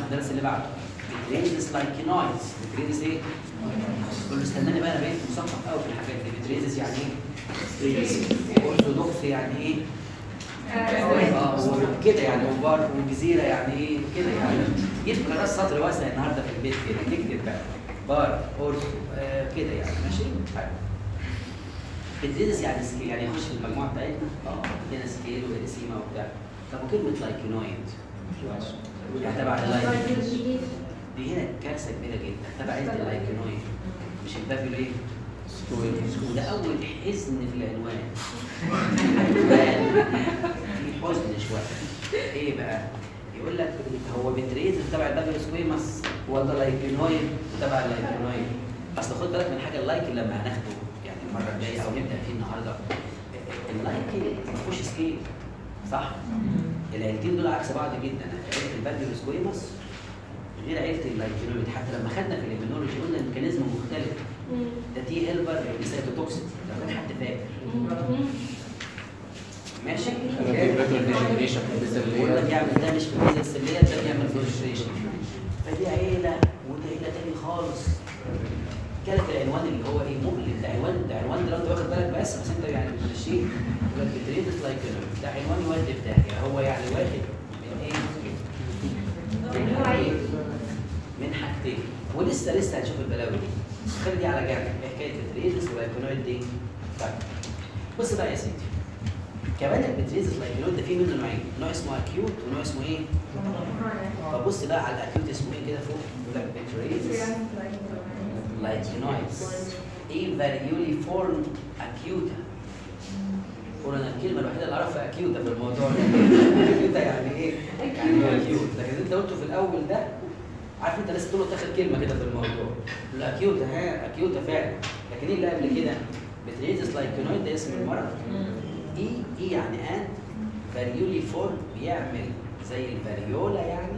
الدرس اللي بعده بتريزس لايكينويدز بتريزس ايه؟ قول له استناني بقى انا بقيت مثقف قوي في الحاجات دي بتريزس يعني ايه؟ اورثودوكس يعني ايه؟ اه كده يعني وبار وجزيره يعني ايه كده يعني جيب كراس سطر واسع النهارده في البيت كده تكتب بقى بار اورثو آه كده يعني ماشي؟ طيب بتدرس يعني سكيل يعني يخش في المجموعه بتاعتنا اه عندنا سكيل واريسيما وبتاع طب وكلمه لايكينويد يعني تبع اللايك دي هنا كارثه كبيره جدا تبع عيله اللايكينويد مش البابل ايه؟ وده اول حزن في العنوان عنوان في حزن شويه ايه بقى؟ يقول لك هو بتريز تبع البابل سكويماس ولا لايكينويد تبع اللايكينويد اصل خد بالك من حاجه اللايك لما هناخده يعني المره الجايه او نبدا فيه النهارده اللايك ما فيهوش سكيل صح؟ العيلتين دول عكس بعض جدا عيله البابل سكويماس غير عيله اللايكينويد حتى لما خدنا في الاميونولوجي قلنا الميكانيزم مختلف ده تي هيلبر بسيتوتوكسيك لو كان حد فاكر ماشي ولا بيعمل ده مش في الفيزا السليه ده بيعمل فلتريشن فدي عيله ودي عيله تاني خالص كانت العنوان اللي هو ايه مؤلم ده عنوان ده عنوان ده لو انت واخد بالك بس بس انت يعني بتمشيه يقول لك بتريدس لايك ده عنوان يودي في داهيه هو يعني واخد من ايه؟ من حاجتين من حاجتين ولسه لسه هنشوف البلاوي دي خلي دي على جنب ايه حكايه البتريزس والايكونويد دي طيب بص بقى يا سيدي كمان البتريزس والايكونويد ده فيه منه نوعين نوع اسمه اكيوت ونوع اسمه ايه؟ فبص بقى على الاكيوت اسمه ايه كده فوق يقول لك بتريزس لايكينويدز ايه فاريولي فورم اكيوتا قول انا الكلمه الوحيده اللي اعرفها اكيوتا في الموضوع ده اكيوتا يعني ايه؟ يعني اكيوت لكن انت قلته في الاول ده عارف انت لازم تقول له تاخد كلمه كده في الموضوع الاكيوتا ها اكيوتا فعلا لكن ايه اللي قبل كده؟ بتريزس لايكينويد ده اسم المرض اي اي يعني ان فاريولي فورم بيعمل زي الفاريولا يعني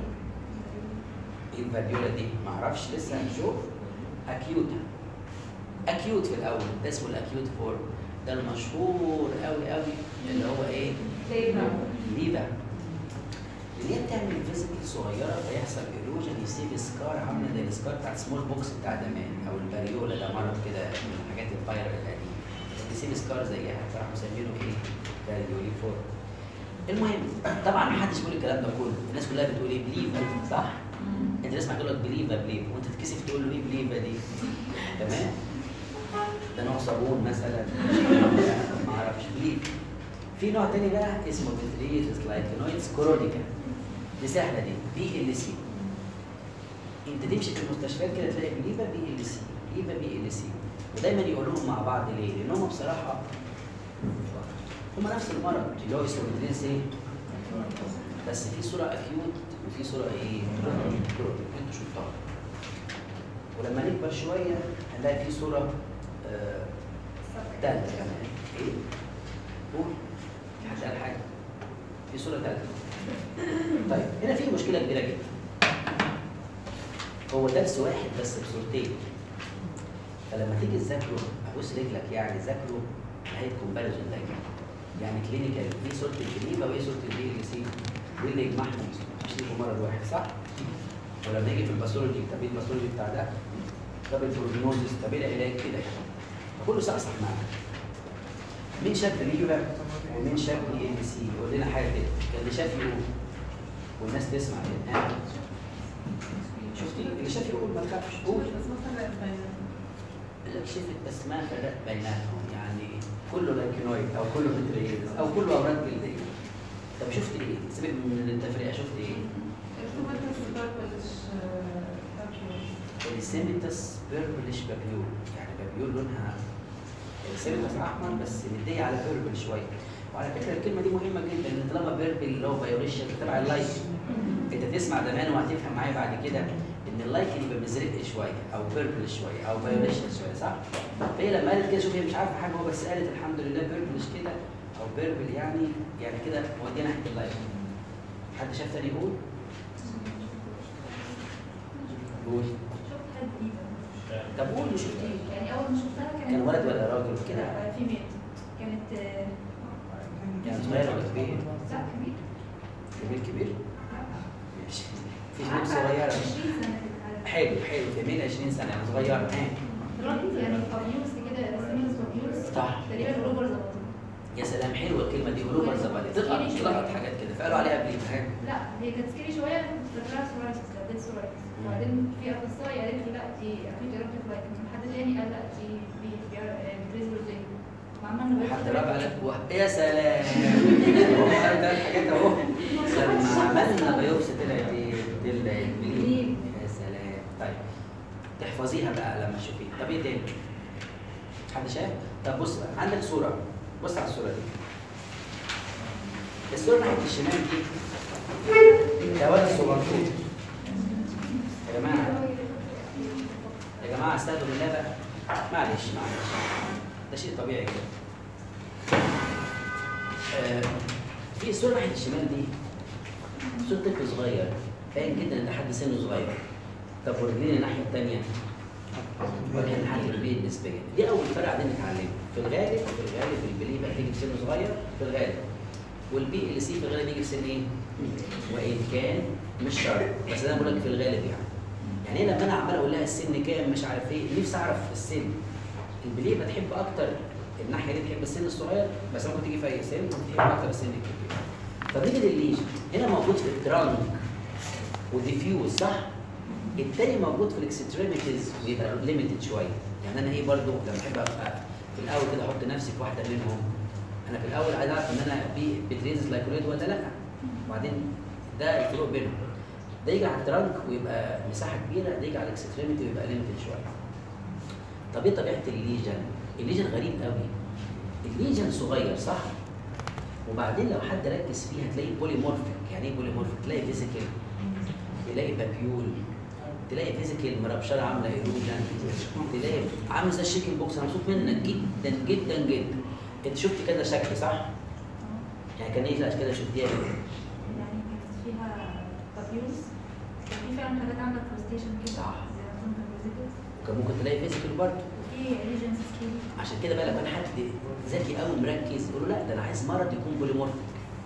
ايه الفاريولا دي؟ معرفش لسه هنشوف اكيوتا اكيوت في الاول ده اسمه الاكيوت فورم ده المشهور قوي قوي اللي هو ايه؟ ليفا اللي هي بتعمل فيزيكال صغيره فيحصل ايروجن يسيب سكار عامله زي السكار بتاع السمول بوكس بتاع زمان او الباريولا ده مرض كده من الحاجات الفايرال القديمه يسيب سكار زيها فراحوا مسمينه ايه؟ باريولي فورم المهم طبعا ما حدش بيقول الكلام ده كله الناس كلها بتقول ايه بليفا صح؟ انت تسمع تقول لك بليفا بليفا وانت تتكسف تقول له ايه بليفا دي تمام؟ ده نوع صابون مثلا ما اعرفش بليفا في نوع تاني بقى اسمه بتريتس لايكينويدز كورونيكا دي سهله دي بي ال سي انت تمشي في المستشفيات كده تلاقي بليفا بي ال سي بليفا بي ال سي ودايما يقولوهم مع بعض ليه؟ لانهم بصراحه هم نفس المرض اللي هو اسمه بتريتس ايه؟ بس في صوره اكيوت وفي صوره ايه؟ كرونيك انتوا شفتوها ولما نكبر شويه هنلاقي في صوره آه ثالثه كمان ايه؟ قول في حد قال حاجه في صوره ثالثه طيب هنا في مشكله كبيره جدا هو درس واحد بس بصورتين فلما تيجي تذاكره ابوس رجلك يعني ذاكره نهايه كومباريزون دايما يعني كلينيكال دي صوره الجنيفا وايه صوره البي ال سي وايه اللي يجمعهم مش يبقوا مرض واحد صح؟ ولما يجي في الباثولوجي طب ايه الباثولوجي بتاع ده؟ طب البروجنوزس طب ايه العلاج كده كله صحصح معانا مين شاف ريولا ومين شاف اي ال سي يقول لنا حاجه كده كان اللي شاف يقول والناس تسمع الان شفتي اللي شاف يقول ما تخافش قول لك شفت بس ما فرقت بيناتهم يعني كله لايكينويد او كله بتريز او كله امراض جلديه طب شفت ايه؟ سيبك من التفرقه شفت ايه؟ السيميتس بيربلش بابيول يعني بابيول لونها السيميتس احمر بس مديه على بيربل شويه وعلى فكره الكلمه دي مهمه جدا ان طالما بيربل اللي هو فايوليشن تبع اللايك انت تسمع زمان وهتفهم معايا بعد كده ان اللايك يبقى مزرق شويه او بيربل شويه او فايوليشن شويه صح؟ فهي لما قالت كده شوف هي مش عارفه حاجه هو بس قالت الحمد لله بيربلش كده او بيربل يعني يعني كده موديه ناحيه اللايك حد شاف تاني يقول؟ قول طب قول شفتيه يعني اول ما شفتها كانت كان ولد ولا راجل كده لا، فيميل كانت آه، يعني صغير ولا كبير؟ لا كبير كبير كبير ماشي في جنوب عارفة صغيره 20 سنة كده حلو حلو فهمينا 20 سنه يعني صغيره ها رغم يعني ابيوز كده سيمنز ابيوز صح. تقريبا الاوفر ظبطوه يا سلام حلوه الكلمه دي قولوا زبادي تلقط تلقط حاجات كده فقالوا عليها قبل ها لا هي كانت سكيري شويه كنت فاكراها سورايسيس لا دي سورايسيس وبعدين في اخصائي قالت لي لا دي اكيد جربت لايك حد تاني قال لا دي بي بتريز روزي وعملنا حد رابع قال لك واه يا سلام هم قالوا ده الحاجات اهو لما عملنا بايوبسي طلعت ايه؟ طلعت بليل يا سلام طيب تحفظيها بقى لما تشوفيها طب ايه تاني؟ حد شايف؟ طب بص بقى عندك صوره بص على الصوره دي الصوره ناحيه الشمال دي ده ولد صغنطوط يا جماعه يا جماعه استهدوا بالله بقى معلش معلش ده شيء طبيعي كده آه، في الصوره ناحيه الشمال دي صوره طفل صغير باين جدا ان ده حد سنه صغير طب وريني الناحيه الثانيه وريني حد كبير نسبيا دي اول فرق قاعدين نتعلمه في الغالب في الغالب البلي بقى بيجي في سن صغير في الغالب والبي ال سي في الغالب بيجي في سن ايه؟ وان كان مش شرط بس انا بقول لك في الغالب يعني يعني إيه لما انا عمال اقول لها السن كام مش عارف ايه نفسي اعرف السن البليه بتحب اكتر الناحيه دي تحب السن الصغير بس ممكن تيجي في اي سن تحب اكتر السن الكبير فنيجي للليجن هنا موجود في الترانك وديفيوز صح؟ التاني موجود في الاكستريميتيز ويبقى ليميتد شويه يعني انا ايه برضو لما احب ابقى في الاول كده احط نفسي في واحده منهم انا في الاول عايز اعرف ان انا بي بتريز لايكوليد ولا لا وبعدين ده الفروق بينهم ده يجي على الترانك ويبقى مساحه كبيره ده يجي على الاكستريميتي ويبقى ليميتد شويه طب ايه طبيعه الليجن؟ الليجن غريب قوي الليجن صغير صح؟ وبعدين لو حد ركز فيه هتلاقي بوليمورفيك يعني ايه بوليمورفيك؟ تلاقي فيزيكال تلاقي بابيول تلاقي فيزيكال مربشره عامله ايروجن تلاقي عامل زي الشيكن بوكس انا مبسوط منك جدا جدا جدا انت شفت كذا شكل صح؟ يعني كان ايه كده شفتيها يعني كانت فيها ابيوز كان في فعلا حاجات عامله بروستيشن كده صح. زي ما كنا بنذكر. وكان ممكن تلاقي فيزيكال برضه وفي ريجنس سكيلي عشان كده بقى لما كان حد ذكي قوي مركز يقول له لا ده انا عايز مرض يكون بوليمورفيك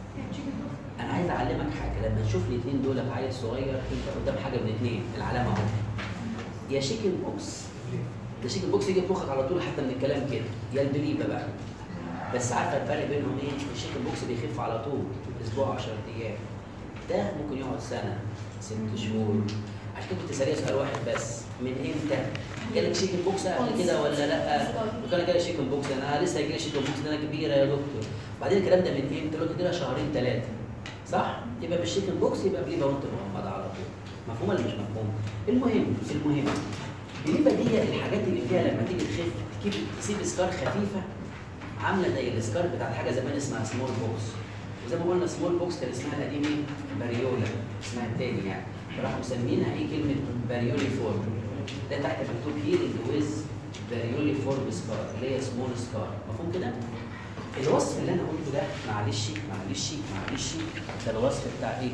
انا عايز اعلمك حاجه لما تشوف الاثنين دول في عيل صغير انت قدام حاجه من الاثنين العلامه اهو يا شيكن بوكس ده شيكن بوكس يجي في مخك على طول حتى من الكلام كده يا البليبه بقى بس عارفه الفرق بينهم ايه الشيكن بوكس بيخف على طول اسبوع 10 ايام ده ممكن يقعد سنه ست شهور عشان كده كنت ساليه سؤال واحد بس من امتى؟ جالك شيكن بوكس قبل كده ولا لا؟ وكان جالي شيكن بوكس انا لسه هيجي لي شيكن بوكس ده انا كبيره يا دكتور بعدين الكلام ده من امتى؟ قلت كده شهرين ثلاثه صح؟ يبقى مش شيكن بوكس يبقى بليبه وانت مغمضه على طول مفهوم ولا مش مفهوم؟ المهم المهم بليبه دي الحاجات اللي فيها لما تيجي تخف تجيب تسيب سكار خفيفه عامله زي السكار بتاعت حاجه زمان اسمها سمول بوكس وزي ما قلنا سمول بوكس كان اسمها القديم ايه؟ باريولا اسمها التاني يعني فراحوا مسمينها ايه كلمه باريولي فورم ده تحت مكتوب هيلينج ويز باريولي فورم سكار اللي هي سمول سكار مفهوم كده؟ الوصف اللي انا قلته ده معلش معلش معلش ده الوصف بتاع ايه؟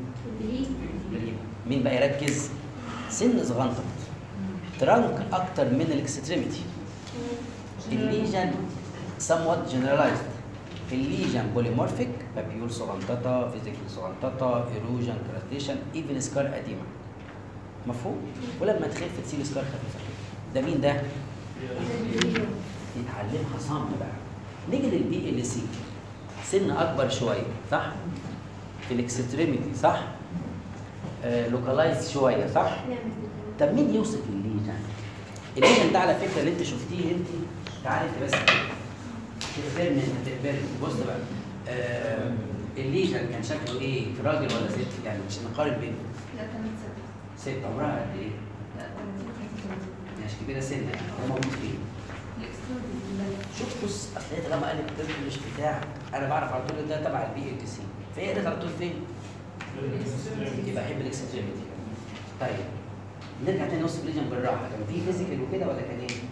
والبلي مين بقى يركز؟ سن صغنطط ترانك اكتر من الاكستريميتي الليجن somewhat generalized الليجن بوليمورفيك بابيول صغنططه فيزيكال صغنططه ايروجن كراستيشن ايفن سكار قديمه مفهوم؟ ولما تخف تسيب سكار خفيفه كده ده مين ده؟ يتعلمها صم بقى نيجي للبي ال سي سن اكبر شويه صح؟ في الاكستريميتي صح؟ آه لوكالايز شويه صح؟ طب مين يوصف الليجن؟ الليجن ده على فكره اللي انت شفتيه انت تعالي انت بس تخبرني انت تخبرني بص بقى آه الليجن كان شكله ايه؟ راجل ولا ست؟ يعني مش نقارن بينهم لا كانت ست ست عمرها قد ايه؟ لا كانت مش كبيره سنه يعني هو موجود فين؟ شوف بص اصل هي طالما قالت الطفل مش بتاع انا بعرف على طول إن ده تبع البي ال سي فهي قالت على طول فين؟ يبقى احب الاكستريميتي طيب نرجع تاني نوصف الليجن بالراحه كان في فيزيكال وكده ولا كان ايه؟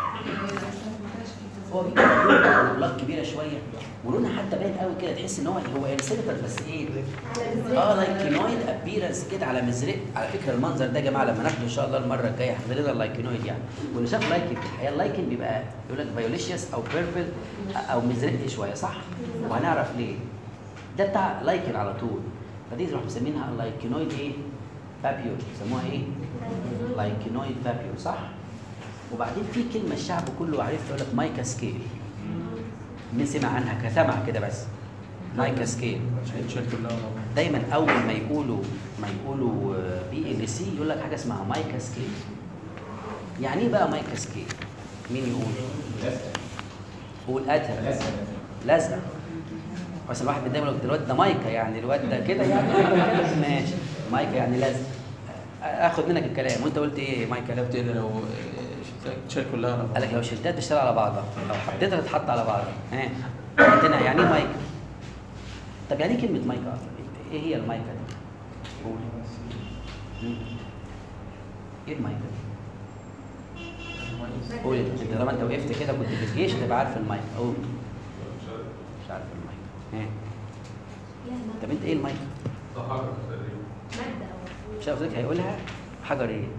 هو بيبقى بلاك كبيره شويه ولونها حتى باين قوي كده تحس ان هو هو انسيلتر بس ايه؟ اه لايكينويد ابيرنس كده على مزرق على فكره المنظر ده يا جماعه لما ناخده ان شاء الله المره الجايه هنخلي لنا اللايكينويد يعني واللي شاف لايكن في الحقيقه اللايكن بيبقى يقول لك فيوليشيوس او بيربل او مزرق شويه صح؟ وهنعرف ليه ده بتاع لايكن على طول فدي نروح مسمينها اللايكينويد ايه؟ بابيول يسموها ايه؟ لايكينويد بابيول صح؟ وبعدين في كلمه الشعب كله عارف يقول لك مايكا سكيل مين سمع عنها كسمع كده بس مايكا سكيل شيل كلها ورا بعض. دايما اول ما يقولوا ما يقولوا بي ال سي يقول لك حاجه اسمها مايكا سكيل يعني ايه بقى مايكا سكيل مين يقول قول اتها لازقه بس الواحد دايما يقول الواد ده مايكا يعني الواد ده كده يعني ماشي مايكا يعني لازق اخد منك الكلام وانت قلت ايه مايكا قلت لي لو شيل كلها ورا بعض. قال لك لو شلتها تشتغل على بعضها لو حطيتها تتحط على بعضها ها عندنا يعني ايه مايكا طب يعني ايه كلمه مايكا اصلا ايه هي المايكا دي قول مم. ايه المايكا دي قول انت انت طالما انت وقفت كده كنت في الجيش تبقى عارف المايكا قول مش عارف المايكا ها طب انت ايه المايكا مش عارف هيقولها حجر ايه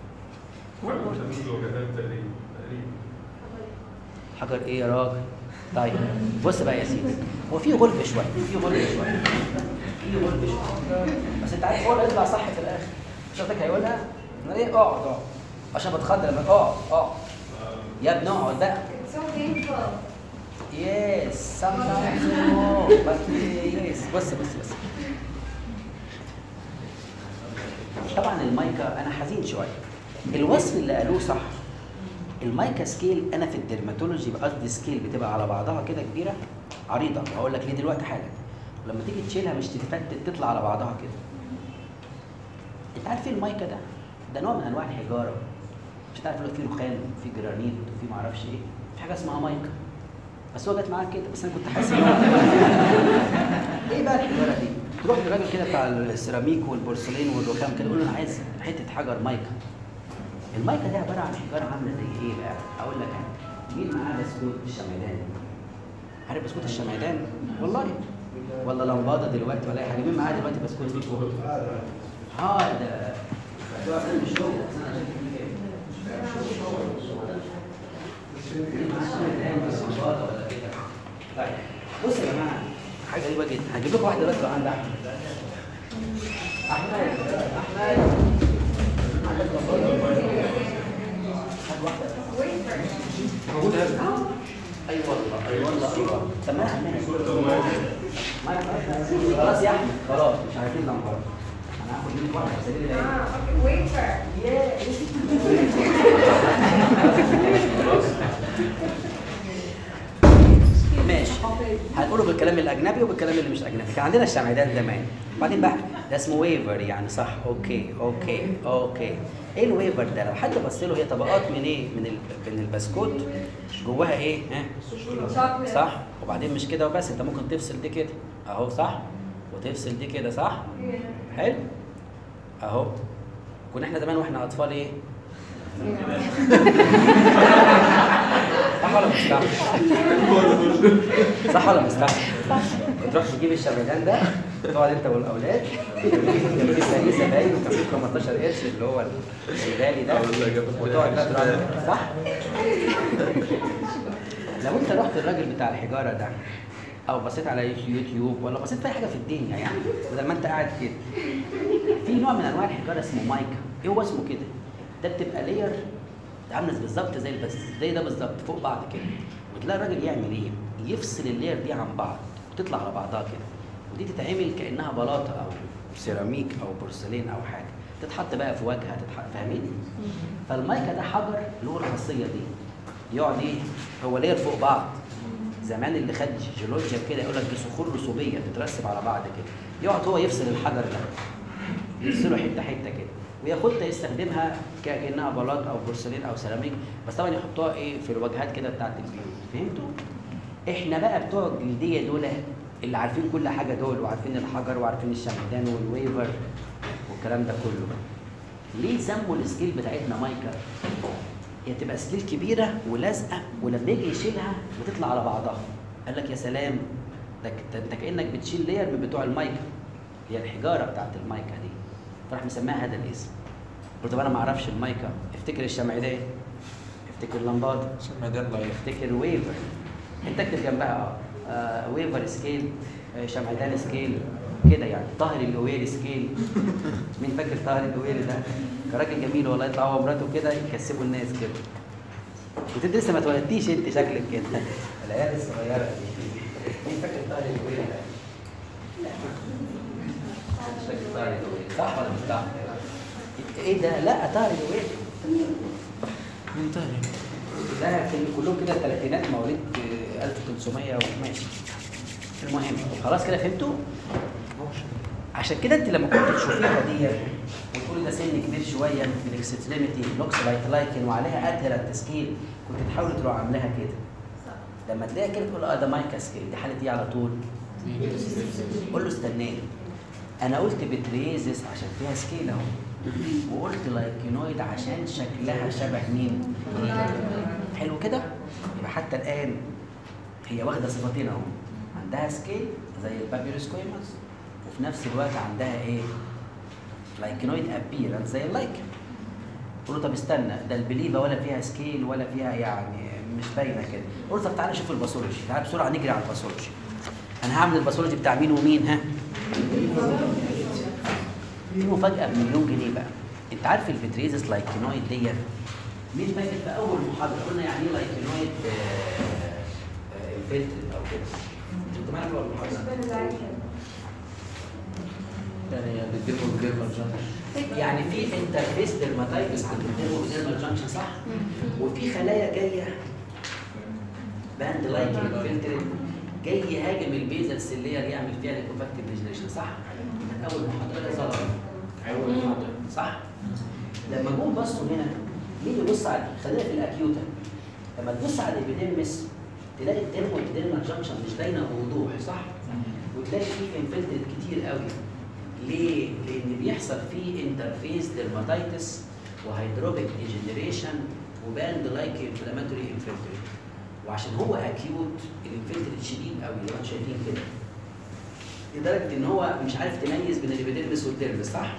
حجر ايه يا راجل طيب بص بقى يا سيدي هو في غلب شويه في غلب شويه في غلب شويه بس انت عارف هو اللي يطلع صح في الاخر شفتك هيقولها انا ايه اقعد اقعد عشان بتخض لما اقعد اقعد يا ابني اقعد بقى It's so painful. Yes, sometimes no, but yes. بص بص بص. طبعا المايكا انا حزين شويه. الوصف اللي قالوه صح. المايكا سكيل انا في الدرماتولوجي قصدي سكيل بتبقى على بعضها كده كبيره عريضه وهقول لك ليه دلوقتي حالا. ولما تيجي تشيلها مش تتفتت تطلع على بعضها كده. انت عارف ايه المايكا ده؟ ده نوع من انواع الحجاره. مش تعرف لو في رخام وفي جرانيت وفي معرفش ايه. في حاجه اسمها مايكا. بس هو جت معاك كده بس انا كنت حاسس ان هو ايه بقى الحجاره دي؟ تروح للراجل كده بتاع السيراميك والبورسلين والرخام كده قول له انا عايز حته حجر مايكا. المايكا دي عباره عن حجاره عامله زي ايه بقى؟ اقول لك انا مين معاه بسكوت الشمعدان؟ عارف بسكوت الشمعدان؟ والله ولا لمبادة دلوقتي ولا اي حاجه مين معاه دلوقتي بسكوت فيه فوق؟ هذا ده مش هو بس انا شايف فيه كده. طيب بص يا جماعه حاجه غريبه جدا هجيب لكم واحده دلوقتي لو عند احمد احمد احمد عندك لمبادة؟ هات واحده موجود هنا اي والله اي والله ايوه طب ما انا عمال ما انا خلاص يا احمد خلاص مش عايزين لمبادة انا هاخد منك واحده في سبيل الله Ah, okay, wafer. ماشي هنقوله بالكلام الاجنبي وبالكلام اللي مش اجنبي كان عندنا الشمعدان زمان بعدين بقى ده اسمه ويفر يعني صح اوكي اوكي اوكي ايه الويفر ده لو حد بص له هي طبقات من ايه من ال- من البسكوت جواها ايه ها Chocolate. صح وبعدين مش كده وبس انت ممكن تفصل دي كده اهو صح وتفصل دي كده صح Yeah. حلو اهو كنا احنا زمان واحنا اطفال ايه صح ولا مش صح؟ صح ولا مش صح؟ تروح تجيب الشمعدان ده تقعد انت والاولاد جنبك الكنيسه باين وكان فيه 15 قرش اللي هو الغالي ده وتقعد بقى تقعد- صح؟ لو انت رحت الراجل بتاع الحجاره ده او بصيت على يوتيوب ولا بصيت في اي حاجه في الدنيا يعني بدل ما انت قاعد كده في نوع من انواع الحجاره اسمه مايكا ايه هو اسمه كده ده بتبقى لير عامله بالظبط زي البس زي ده بالظبط فوق بعض كده وتلاقي الراجل يعمل ايه يفصل اللير دي عن بعض وتطلع على بعضها كده ودي تتعمل كانها بلاطه او سيراميك او بورسلين او حاجه تتحط بقى في واجهه تتحط فاهمين فالمايكا ده حجر له الخاصيه دي يقعد ايه هو لير فوق بعض زمان اللي خد جيولوجيا كده يقول لك دي صخور رسوبيه بتترسب على بعض كده يقعد هو يفصل الحجر ده يفصله حته حته كده وياخدها يستخدمها كانها بلاط او بورسلين او سيراميك بس طبعا يحطوها ايه في الواجهات كده بتاعت البيوت فهمتوا؟ احنا بقى بتوع الجلديه دول اللي عارفين كل حاجه دول وعارفين الحجر وعارفين الشمعدان والويفر والكلام ده كله ليه سموا السكيل بتاعتنا مايكا؟ هي تبقى سكيل كبيره ولازقه ولما يجي يشيلها بتطلع على بعضها قال لك يا سلام ده ك- انت كانك بتشيل لير من بتوع المايكا هي الحجاره بتاعت المايكا دي فراح مسميها هذا الاسم قلت طب انا ما اعرفش المايكا افتكر الشمعدان افتكر لمبادة شمعدان ضعيف افتكر ويفر انت اكتب جنبها اه آه، ويفر سكيل آه، شمعدان سكيل كده يعني طاهر الجويري سكيل مين فاكر طاهر الجويري ده كان راجل جميل والله يطلع هو ومراته كده يكسبوا الناس كده وانت لسه ما اتولدتيش انت شكلك كده العيال الصغيره دي مين فاكر طاهر الجويري ده؟ لا. مش فاكر طاهر الجويري صح ولا مش صح؟ ايه ده؟ لا طاهر الجويري من تاني ده كان كلهم كده ثلاثينات مواليد آه، 1300 وماشي المهم خلاص كده فهمتوا؟ عشان كده انت لما كنت تشوفيها دي وتقولي ده سن كبير شويه من اكستريميتي لوكس لايك لايكن وعليها ادهرنت سكيل كنت تحاولي تروح عاملاها كده لما تلاقيها كده تقول اه ده مايكا سكيل دي حاله ايه على طول؟ قول له استناني انا قلت بتريزس عشان فيها سكيل اهو وقلت لايكينويد عشان شكلها شبه مين؟ حلو كده؟ يبقى حتى الان هي واخده صفتين اهو عندها سكيل زي البابيروسكويموس وفي نفس الوقت عندها ايه؟ لايكينويد ابيرنس زي اللايكن قول له طب استنى ده البليفه ولا فيها سكيل ولا فيها يعني مش باينه كده قول له طب تعالى نشوف الباثولوجي تعالى بسرعه نجري على الباثولوجي انا هعمل الباثولوجي بتاع مين ومين ها؟ في مفاجاه بمليون جنيه بقى انت عارف الفيتريزس لايكينويد دي مين فاكر في اول محاضره قلنا يعني ايه لايكينويد انفلتريت او كده انت معاك ولا المحاضره يعني بتجيبوا الجيرمان جانكشن يعني في انترفيس ديرماتايتس عند الديرمال جانكشن صح وفي خلايا جايه باند لايك انفلتريت جاي يهاجم البيزل سيلير يعمل فيها ليكوفاكتيف ديجنريشن صح من اول محاضره يا ظلمه اول محاضره صح لما جم بصوا هنا مين يبص على خلينا في الاكيوتا لما تبص على الابيديرمس تلاقي الديرمو والديرمال جانكشن مش باينه بوضوح صح وتلاقي فيه انفلتريت كتير قوي ليه؟ لان بيحصل فيه انترفيس ديرماتايتس وهيدروبيك ديجنريشن وباند لايك انفلاماتوري انفلتريت وعشان هو اكيوت الانفلتريت شديد قوي زي ما انتم شايفين كده لدرجه ان هو مش عارف تميز بين الابيديرمس والديرمس صح؟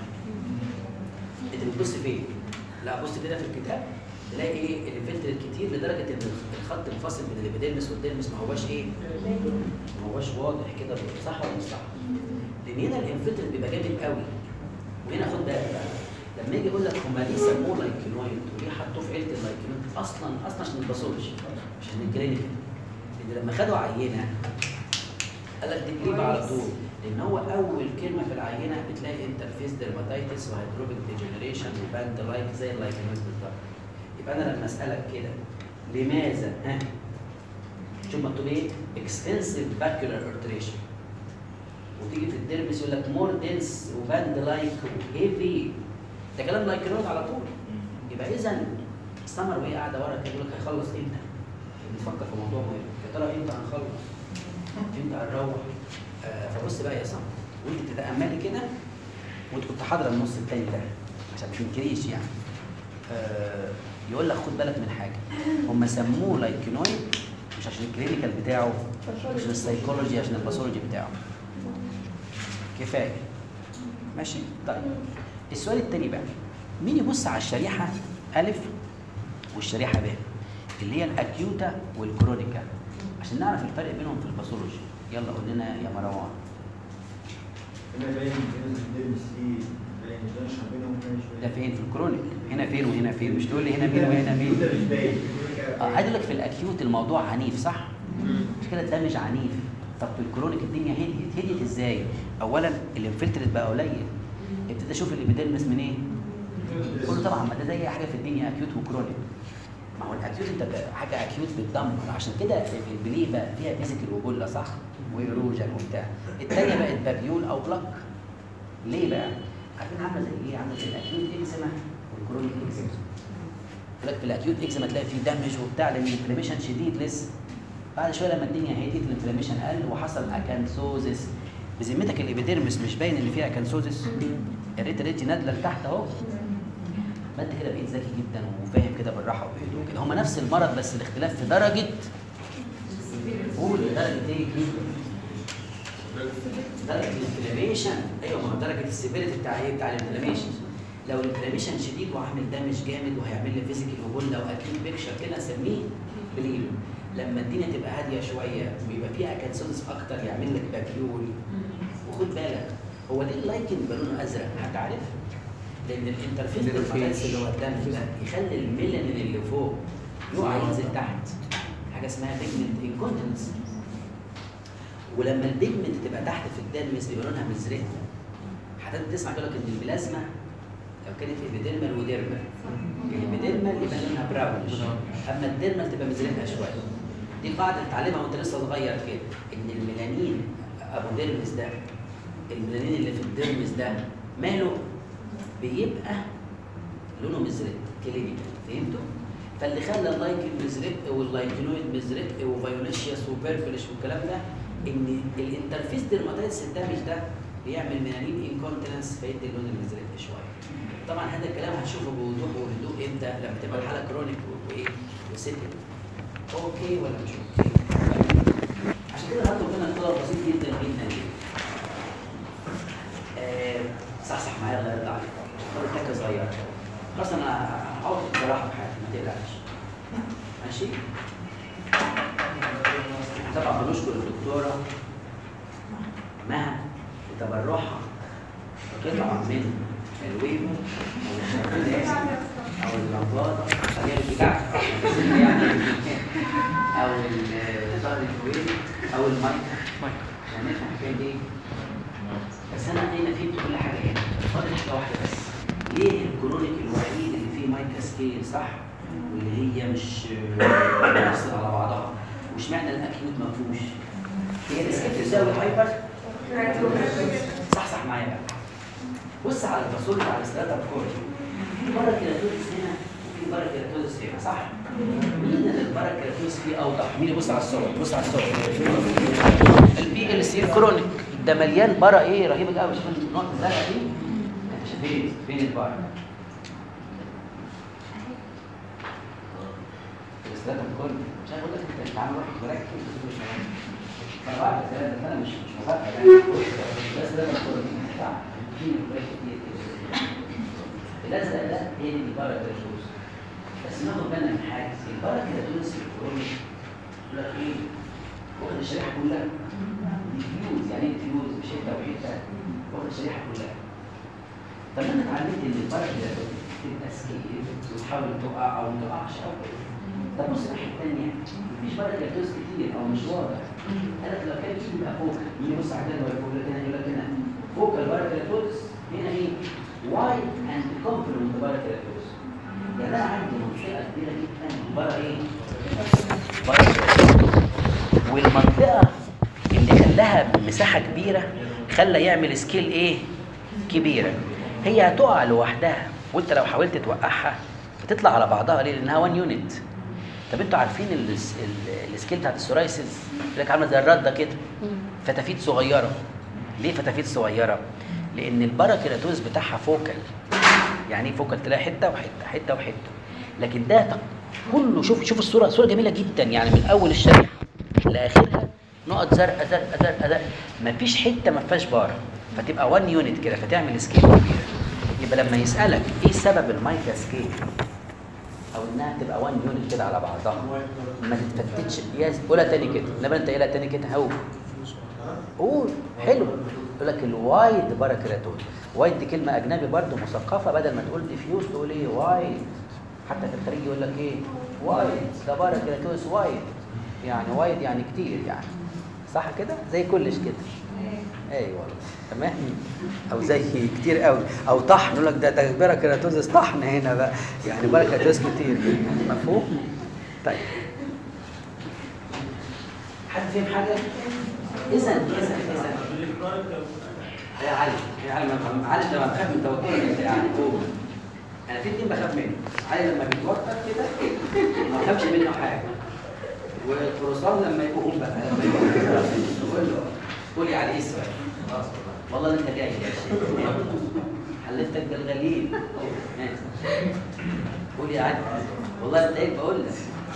انت بتبص فين؟ لا بص كده في الكتاب تلاقي ايه الانفلتريت كتير لدرجه ان الخط الفاصل بين الابيديرمس والديرمس ما هواش ايه؟ ما هواش واضح كده صح ولا مش صح؟ لان هنا الانفلتريت بيبقى جامد قوي وهنا خد بالك بقى لما يجي يقول لك هم ليه سموه لايكينويد وليه حطوه في عيله اللايكينويد اصلا اصلا عشان الباثولوجي مش عشان الكلينيكال لان لما خدوا عينه قال لك دي جليبه على طول لان هو اول كلمه في العينه بتلاقي انترفيس ديرماتايتس وهيدروبيك ديجنريشن وباند لايك زي اللايكينويد بالظبط يبقى انا لما اسالك كده لماذا ها شوف مكتوب ايه اكستنسيف باكيولار ارتريشن وتيجي في الديرمس يقول لك مور دنس وباند لايك وهيفي ده كلام لايكينويد على طول يبقى اذا سمر وهي قاعده ورا كده يقول لك هيخلص امتى؟ بتفكر في موضوع مهم يا ترى امتى هنخلص؟ امتى هنروح؟ آه فبص بقى يا سمر وانت تتاملي كده وانت كنت حاضره النص التاني ده عشان ما تنكريش يعني آه يقول لك خد بالك من حاجه هم سموه لايكينويد مش عشان الكلينيكال بتاعه مش عشان السيكولوجي عشان الباثولوجي بتاعه كفايه ماشي طيب السؤال التاني بقى مين يبص على الشريحه الف والشريحه ب اللي هي الاكيوتا والكرونيكا عشان نعرف الفرق بينهم في الباثولوجي يلا قول لنا يا مروان هنا باين بين الديرمس دي باين الجنشن بينهم هنا ده شويه فين في الكرونيك هنا فين وهنا فين مش تقول لي هنا مين وهنا مين ده مش باين اه عايز أقول لك في الاكيوت الموضوع عنيف صح مش كده الدمج عنيف طب في الكرونيك الدنيا هديت هديت ازاي اولا الانفلتريت بقى قليل ابتدى اشوف الابيديرمس منين قول له طبعا ما ده زي أي حاجه في الدنيا اكيوت وكرونيك ما هو الاكيوت انت بقى حاجه اكيوت بتدمر عشان كده البليه بقى فيها فيزيكال وبولا صح وايروجن وبتاع الثانيه بقت بابيول او بلاك ليه بقى؟ عارفين عامله زي ايه؟ عامله زي الاكيوت اكزيما والكرونيك اكزيما يقول لك في الاكيوت اكزيما تلاقي فيه دمج وبتاع لان الانفلاميشن شديد لسه بعد شويه لما الدنيا هديت الانفلاميشن قل وحصل اكانثوزس بذمتك الابيديرمس مش باين ان فيها اكانثوزس الريت ريتي نازله لتحت اهو ما انت كده بقيت ذكي جدا وفاهم كده بالراحه وبهدوء كده هما نفس المرض بس الاختلاف في درجه قول درجه ايه درجه الانفلاميشن ايوه ما هو درجه السيفيريتي بتاع ايه بتاع الانفلاميشن لو الانفلاميشن شديد وعامل دامج جامد وهيعمل لي فيزيكال وبولا واكيد بيكشر كده اسميه بليل لما الدنيا تبقى هاديه شويه ويبقى فيها اكانسونس اكتر يعمل لك باكيول وخد بالك هو ليه اللايكن بيبقى لونه ازرق حد عارف لان الانترفيس الانترفيس. الفاتس اللي هو الدم ده يخلي الميلانين اللي فوق يقع ينزل تحت حاجه اسمها بيجمنت انكونتنس ولما البيجمنت تبقى تحت في الدرمس بيبقى لونها مزرق حضرتك تسمع يقول لك ان البلازما لو كانت ايبيديرمال وديرمال الابيديرمال يبقى لونها براونش اما الديرمال تبقى مزرقه شويه دي قاعده تتعلمها وانت لسه صغير كده ان الميلانين ابو ديرمس ده الميلانين اللي في الديرمس ده ماله بيبقى لونه مزرق كلينيكال فهمتوا؟ فاللي خلى اللايكن مزرق واللايكنويد مزرق وفيوليشيوس وبيرفلش والكلام ده ان الانترفيس ديرماتايتس الدامج ده بيعمل ميلانين انكونتيننس فيدي اللون المزرق شويه. طبعا هذا الكلام هتشوفه بوضوح وهدوء امتى لما تبقى الحاله كرونيك وايه وسيتل. اوكي ولا مش اوكي؟ عشان كده هطلب منك طلب بسيط جدا جدا جدا. آه، صحصح معايا الله يرضى عليك. خد حاجه صغيره. خلاص انا هقعد بصراحه في حياتي ما تقلقش. ماشي؟ طبعا بنشكر الدكتوره مها بتبرعها قطعه من الويبو او الشوكولاته او اللمبادة هي البتاع يعني او ظهر الويب او المايك يعني نفهم الحكايه دي بس انا هنا فهمت كل حاجه هنا فاضل حاجه واحده بس ليه الكرونيك الوحيد اللي فيه مايكا سكيل صح واللي هي مش بتفصل على بعضها وش معنى الاكيوت ما فيهوش هي السكيل تساوي هايبر صح صح معايا بقى بص على الفاصول على الاستراتة الكوري في بره كيراتوزس هنا وفي بره كيراتوزس هنا صح؟ مين اللي البره كيراتوزس فيه اوضح؟ مين يبص على الصور؟ بص على الصور البي ال سي الكرونيك ده مليان بره ايه رهيبه قوي شوف النقطه الزرقاء دي انت شايفين فين البره؟ الاستراتة الكوري مش عارف اقول لك انت انت عامل واحد مركز بس مش مركز انا بعرف الكلام ده انا مش مش مفكر يعني بس ده الكوري صح في مباريات كتير كده الازرق ده هي دي البارا كراتوس بس ناخد بالنا من حاجه البارا كراتوس الكروني يقول لك ايه واخد الشريحه كلها ديفيوز يعني ايه ديفيوز مش حته وحته واخد الشريحه كلها طب انا اتعلمت ان البارا كراتوس تبقى سكيل وتحاول تقع او ما تقعش او كده طب بص الناحيه الثانيه مفيش بارا كراتوس كتير او مش واضح قالك لو كان في يبقى فوق مين يبص على الجدول يقول لك هنا يقول لك هنا فوق الباركلاتوز هنا ايه؟ وايد اند كومبلمنت باركلاتوز يعني انا عندي منطقه كبيره جدا بره ايه؟ باركلاتوز والمنطقه اللي خلاها مساحه كبيره خلى يعمل سكيل ايه؟ كبيره هي هتقع لوحدها وانت لو حاولت توقعها بتطلع على بعضها ليه؟ لانها 1 يونت طب انتوا عارفين الس- ال- السكيل بتاعت السورايسز يقول لك عامله زي الرده كده فتافيت صغيره ليه فتافيت صغيره؟ لان الباراكيراتوز بتاعها فوكال يعني ايه فوكال تلاقي حته وحته حته وحته لكن ده تق- كله شوف شوف الصوره صوره جميله جدا يعني من اول الشريحه لاخرها نقط زرقاء زرقاء زرقاء زرقاء مفيش حته ما فيهاش بارا فتبقى 1 يونت كده فتعمل سكيل كبير يبقى لما يسالك ايه سبب المايكا سكيل او انها تبقى 1 يونت كده على بعضها ما تتفتتش يا قولها تاني كده انما انت قايلها تاني كده هو قول حلو يقول لك الوايد باراكراتوز وايد دي كلمه اجنبي برضو مثقفه بدل ما تقول ديفيوز تقول ايه وايد حتى في الخارج يقول لك ايه وايد ده باراكراتوز وايد يعني وايد يعني كتير يعني صح كده زي كلش كده ايوه تمام او زي كتير قوي او طحن يقول لك ده ده باراكراتوز طحن هنا بقى يعني باراكراتوز كتير مفهوم طيب حد فهم حاجه اذا اذا اذا يا علي يا علي ما علي انت ما بخاف من توترك انت يعني قول انا في اتنين بخاف منه علي لما بيتوتر كده ما بخافش منه حاجه والفرصان لما يقوم بقى لما يقوم قول له قول يا علي ايه السؤال خلاص والله والله انت جاي يا شيخ حلفتك بالغليل ماشي. قول يا علي والله انت ايه بقول لك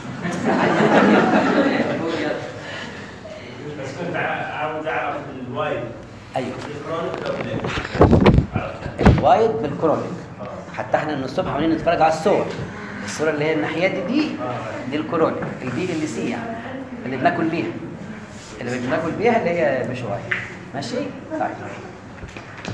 قول يلا. بس كنت عاوز اعرف الوايد ايوه الكرونيك قبل الوايد بالكرونيك حتى احنا من الصبح عمالين نتفرج على الصور الصوره اللي هي الناحيه دي دي دي الكرونيك البي ال سي يعني اللي بناكل بيها اللي بناكل بيها اللي هي مش وايد ماشي طيب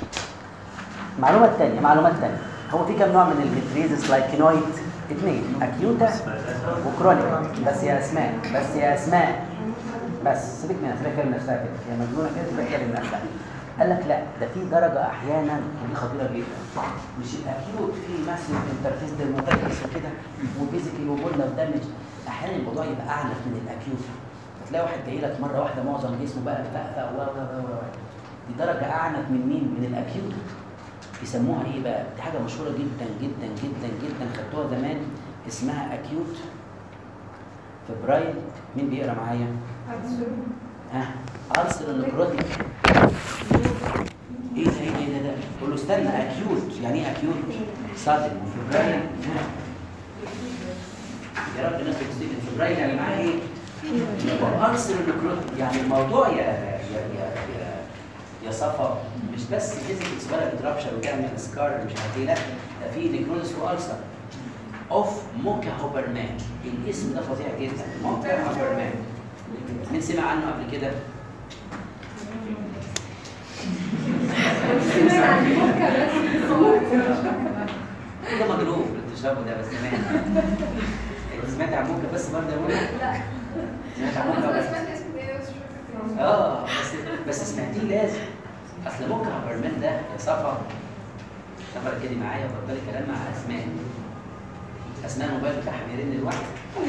المعلومه الثانيه معلومات ثانيه هو في كم نوع من الفيتريزس لايكينويد اثنين اكيوتا وكرونيكا بس يا اسماء بس يا اسماء بس سيبك منها سيبك من نفسها كده هي مجنونه كده سيبك من نفسها قال لك لا ده في درجه احيانا ودي خطيره جدا مش الاكيوت في ماسيف انترفيس ديرماتيتس وكده وفيزيكال وبولنا ودامج احيانا الموضوع يبقى اعنف من الاكيوت فتلاقي واحد جاي لك مره واحده معظم جسمه بقى مفقفق و و و و دي درجه اعنف من مين؟ من الاكيوت يسموها ايه بقى؟ دي حاجه مشهوره جدا جدا جدا جدا خدتوها زمان اسمها اكيوت فبرايل مين بيقرا معايا؟ ها ألسر نكروتيك ايه ده ايه ده ايه ده ده قول له استنى اكيوت يعني ايه اكيوت صادم وفبرايل ها يا رب الناس بتستيقظ فبرايل يعني معاه ايه ألسر نكروتيك يعني الموضوع يا يا يا يا, يا صفا مش بس فيزيكال سبارة بترابشر وتعمل سكار مش عارف ايه لا ده في نيكروزس والسر اوف موكا هوبرمان الاسم ده فظيع جدا موكا هوبرمان مين سمع عنه قبل كده؟ ده مجروف اللي بتشربه ده بس سمعت انت سمعت عن موكا بس برضه يا منى؟ سمعت عن موكا بس اه بس بس سمعتيه لازم اصل موكا هوبرمان ده يا صفا صفا ركزي معايا وبطلي كلام مع اسماء اسماء الموبايل بتاعها بيرن لوحده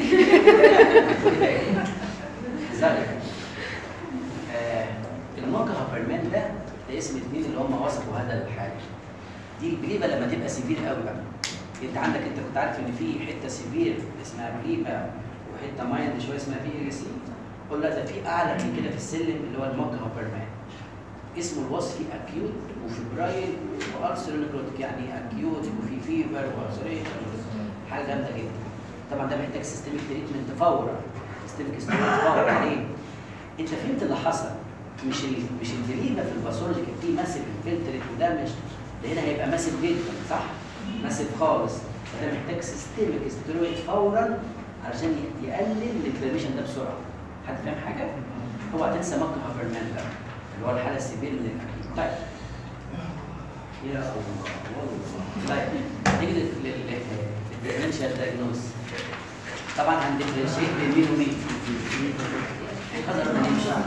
ذلك آه الموقع هبرمان ده ده اسم الاثنين اللي هم وصفوا هذا الحاله دي البليفه لما تبقى سيفير قوي بقى انت عندك انت كنت عارف ان في حته سيفير اسمها بليفه وحته مايند شويه اسمها في ريسي قول لا ده في اعلى من كده في السلم اللي هو الموقع هبرمان اسمه الوصفي اكيوت وفبرايل والسر نكروتيك يعني اكيوت وفي فيفر والسريشن حاجه جامده جدا طبعا ده محتاج سيستميك تريتمنت فورا سيستميك ستريتمنت فورا عليه انت فهمت اللي حصل مش ال... مش الجريمه في الباثولوجي كان فيه ماسيف انفلتريت ودمج ده هنا هيبقى ماسيف جدا صح؟ ماسيف خالص فده محتاج سيستميك سترويد فورا علشان ي- يقلل الانفلاميشن ده بسرعه حد فاهم حاجه؟ اوعى تنسى مكة هافرمان ده اللي هو الحاله السيفير من الاكيد طيب يا الله والله طيب نيجي لل- لل- للديفرنشال دايجنوز طبعا هندفرنشيت بين مين ومين حذر من يمشي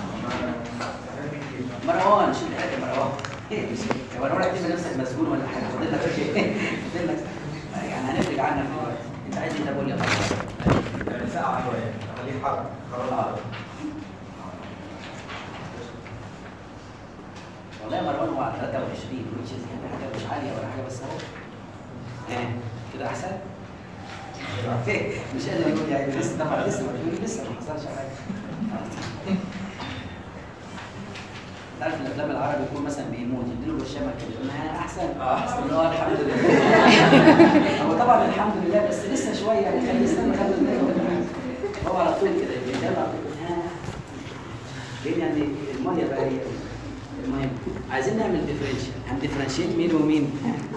مروان شد حاجه مروان ايه مش هو انا ولا تعمل نفسك مسؤول ولا حاجه فاضل لك فاضل لك يعني هنفرج عنك دلوقتي انت عايز انت تقول لي يا مروان يعني ساعة شوية خليه حر آه. والله يا مروان هو على 23 which is يعني حاجه مش عاليه ولا حاجه بس اهو ايه كده احسن؟ مش قادر يقول يعني لسه طبعا لسه بيقول لسه ما حصلش حاجه تعرف الافلام العربي يكون مثلا بيموت يديله برشامه كده يقول لها احسن احسن اه الحمد لله هو طبعا الحمد لله بس لسه شويه يعني خليه يستنى خلي بالك هو على طول كده بيدلع ها ليه يعني الميه بقى هي المهم عايزين نعمل ديفرنشال هنديفرنشيت مين ومين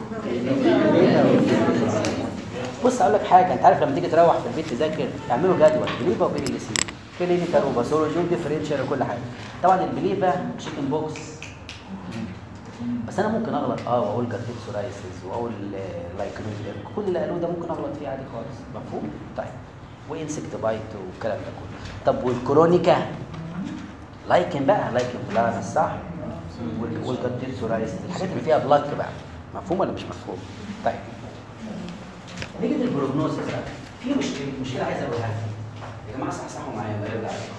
بص اقول لك حاجه انت عارف لما تيجي تروح في البيت تذاكر اعملوا جدول بليفا وبين السي كلينيكال وباثولوجي وديفرنشال وكل حاجه طبعا البليفا تشيكن بوكس بس انا ممكن اغلط اه واقول جارتيك سورايسيس واقول لايكنوز كل اللي قالوه ده ممكن اغلط فيه عادي خالص مفهوم طيب وانسكت بايت والكلام ده كله طب والكرونيكا لايكن بقى لايكن بلاس صح وال- والجارتيك سورايسيس الحاجات اللي فيها بلاك بقى مفهوم ولا مش مفهوم طيب نيجي للبروجنوزس بقى في مشكله مشكله عايز اقولها لكم يا جماعه صحصحوا معايا الله يرضى عليكم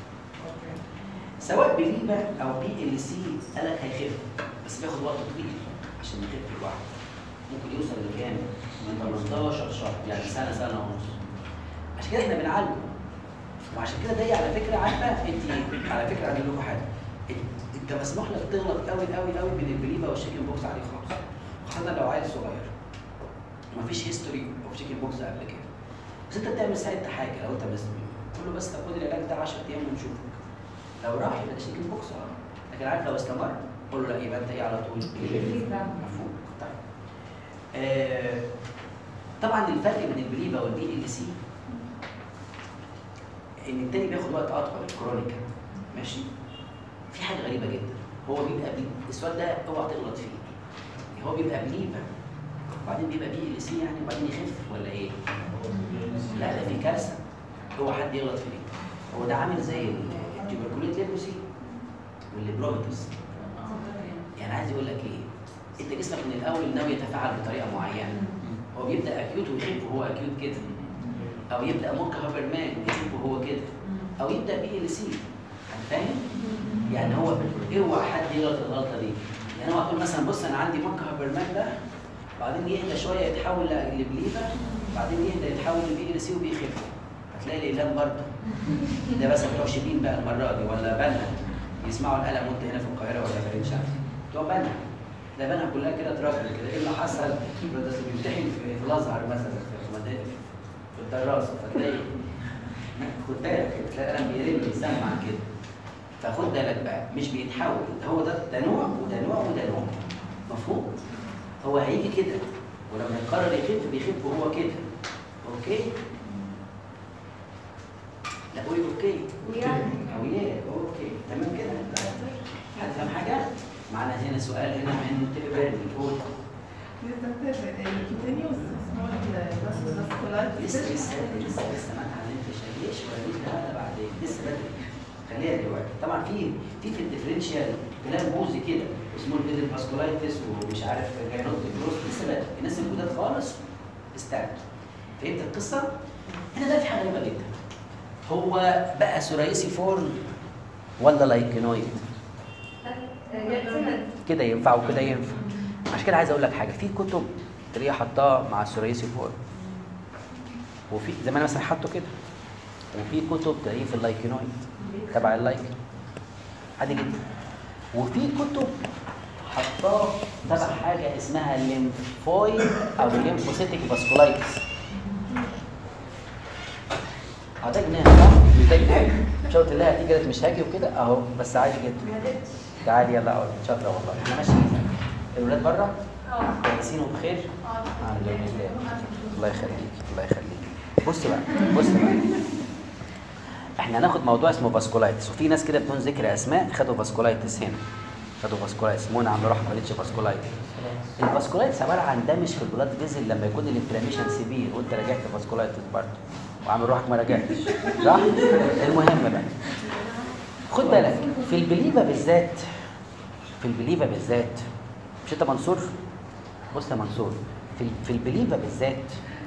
سواء بليبا او بي ال سي قالك هيخف بس بياخد وقت طويل عشان يخف لوحده ممكن يوصل لكام؟ من 18 شهر يعني سنه سنه ونص عشان كده احنا بنعالجه وعشان كده دي على فكره عارفه انت على فكره هقول لكم حاجه انت- انت مسموح لك تغلط قوي قوي قوي من البليبا والشيكن بوكس عليه خالص خاصه لو عيل صغير مفيش هيستوري اوف شيكن بوكس قبل كده بس انت بتعمل ساعتها حاجه لو انت بس قول له بس طب خد العلاج ده 10 ايام ونشوفك لو راح يبقى ده شيكن بوكس اه لكن عارف لو استمر قول له لا يبقى انت ايه على طول مفهوم طيب آه طبعا الفرق بين البليبا والبي ال سي ان التاني بياخد وقت اطول الكرونيكا ماشي في حاجه غريبه جدا هو بيبقى بي... السؤال ده اوعى تغلط فيه هو بيبقى بليفر وبعدين بيبقى بي ال سي يعني وبعدين يخف ولا ايه؟ لا ده في كارثه هو حد يغلط في دي هو ده عامل زي التيوبركوليت ليبروسي والليبروبيتس يعني عايز يقول لك ايه؟ انت جسمك من الاول ناوي يتفاعل بطريقه معينه هو بيبدا اكيوت ويخف وهو اكيوت كده او يبدا مونك هابرمان يخف وهو كده او يبدا بي ال سي فاهم؟ يعني هو اوعى حد يغلط الغلطه دي يعني هو هتقول مثلا بص انا عندي مونك هابرمان ده بعدين يهدى شويه يتحول لبليفر بعدين يهدى يتحول لبي ال سي وبيخف هتلاقي الاقلام برضه ده بس بتوع شبين بقى المره دي ولا بنها يسمعوا القلم وانت هنا في القاهره ولا في عين شمس بتوع بنها ده بنها كلها كده ترابل كده ايه اللي حصل؟ ده بيمتحن في في الازهر مثلا في مدارس في الدراسه فتلاقي خد بالك كده تلاقي القلم بيرن يسمع كده فخد بالك بقى مش بيتحول ده هو ده ده نوع وده نوع وده نوع مفهوم؟ هو هيجي كده ولما يقرر يخف بيخف وهو كده اوكي؟ لا قولي اوكي او ياه اوكي تمام كده حد فاهم حاجه؟ معانا هنا سؤال هنا من تقبل قول لسه لسه لسه لسه ما اتعلمتش ليش ولا ليش ده لا بعدين لسه بدري خليها دلوقتي طبعا في في في الديفرنشال كلام موزي كده اسمه البيدل باسكولايتس ومش عارف جاينوت جروس لسه بدري الناس الجداد خالص استنى فهمت القصه؟ هنا بقى في حاجه غريبه جدا هو بقى ثرائيسي فورم ولا لايكنويد؟ كده ينفع وكده ينفع عشان كده عايز اقول لك حاجه في كتب تلاقيها حطاها مع الثرائيسي فورم وفي زي ما انا مثلا حاطه كده وفي كتب تلاقيه في اللايكنويد تبع اللايك عادي جدا وفي كتب حطاه تبع حاجه اسمها الليمفويد او الليمفوسيتيك فاسكولايتس اعتقد انها صح مش ده الحاجه مش قلت لها هتيجي قالت مش هاجي وكده اهو بس عادي جدا تعالي يلا اقعد شاطره والله احنا ماشيين الولاد بره كويسين وبخير الحمد لله الله يخليك الله يخليك بص بقى بص بقى احنا هناخد موضوع اسمه فاسكولايتس وفي ناس كده بدون ذكر اسماء خدوا فاسكولايتس هنا خدوا فاسكولايتس منى عم راح ما قالتش فاسكولايتس الفاسكولايتس عباره عن دمج في البلاد فيزل لما يكون الانفلاميشن سيفير وانت راجعت فاسكولايتس برضه وعامل روحك ما راجعتش صح؟ المهم بقى خد بالك في البليفه بالذات في البليفه بالذات مش انت منصور؟ بص يا منصور في في البليفه بالذات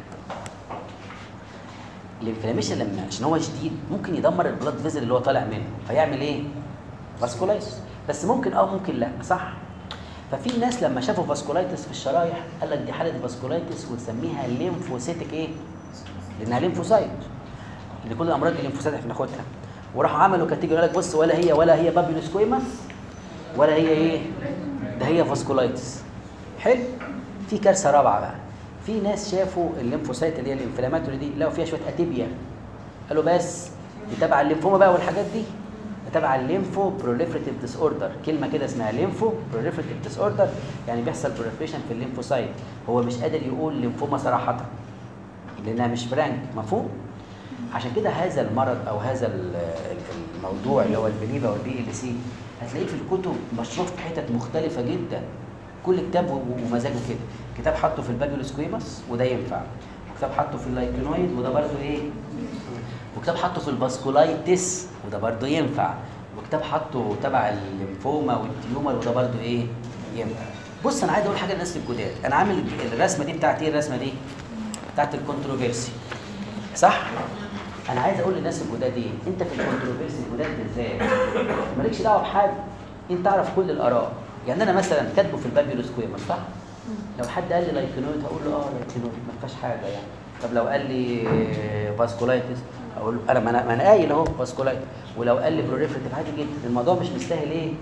الانفلاميشن لما عشان هو شديد ممكن يدمر البلاد فيزل اللي هو طالع منه فيعمل ايه؟ فاسكولايتس بس ممكن اه ممكن لا صح؟ ففي ناس لما شافوا فاسكولايتس في الشرايح قال لك دي حاله فاسكولايتس ونسميها ليمفوسيتك ايه؟ لانها ليمفوسايت اللي كل الامراض الليمفوسايت احنا بناخدها وراحوا عملوا كاتيجوري قال لك بص ولا هي ولا هي بابيلوسكويماس ولا هي ايه؟ ده هي فاسكولايتس حلو؟ في كارثه رابعه بقى في ناس شافوا الليمفوسايت اللي هي الانفلاماتوري دي لقوا فيها شويه اتيبيا قالوا بس دي تبع الليمفوما بقى والحاجات دي ده تبع الليمفو بروليفريتيف ديس اوردر كلمه كده اسمها ليمفو بروليفريتيف ديس اوردر يعني بيحصل بروليفريشن في الليمفوسايت هو مش قادر يقول ليمفوما صراحه لانها مش فرانك مفهوم عشان كده هذا المرض او هذا ال- ال- الموضوع اللي هو البليفا والبي ال سي هتلاقيه في الكتب مشروح في حتت مختلفه جدا كل كتاب و- ومزاجه كده كتاب حاطه في البابيولوسكويماس وده ينفع وكتاب حاطه في اللايكونويد وده برضه ايه وكتاب حاطه في الباسكولايتس وده برضه ينفع وكتاب حاطه تبع الليمفوما والتيومر وده برضه ايه ينفع بص انا عايز اقول حاجه للناس الجداد انا عامل الرسمه دي بتاعت ايه الرسمه دي بتاعت الكونتروفيرسي صح انا عايز اقول للناس الجداد ايه انت في الكونتروفيرسي الجداد بالذات مالكش دعوه بحد انت تعرف كل الاراء يعني انا مثلا كاتبه في البابيولوسكويمر صح لو حد قال لي لايكنويد هقول له اه لايكنويد ما فيهاش حاجه يعني طب لو قال لي فاسكولايتس اقول له انا ما انا ما أنا قايل اهو فاسكولايتس ولو قال لي بروليفريتيف عادي جدا الموضوع مش مستاهل ايه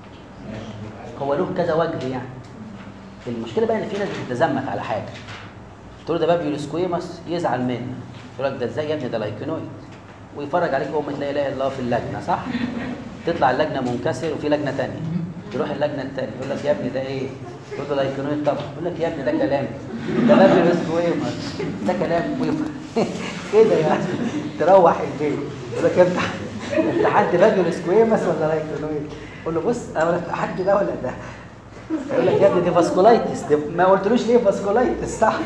هو له كذا وجه يعني المشكله بقى ان في ناس بتتزمت على حاجه تقول له ده بابيولوسكويمس يزعل منك يقول لك ده ازاي يا ابني ده لايكنويد ويفرج عليك اول ما تلاقي لا اله الا الله في اللجنه صح تطلع اللجنه منكسر وفي لجنه ثانيه تروح اللجنه الثانيه يقول لك يا ابني ده ايه تقول له لايكنويد طبعا يقول لك يا ابني ده كلام ده بابيولوسكويمس ده كلام ويف- كده يعني تروح البيت يقول لك انت امتحنت بابيولوسكويمس ولا لايكنويد قول له بص انا ولا امتحنت ده ولا ده يقول لك يا ابني دي فاسكولايتس دي ما قلتلوش ليه فاسكولايتس صح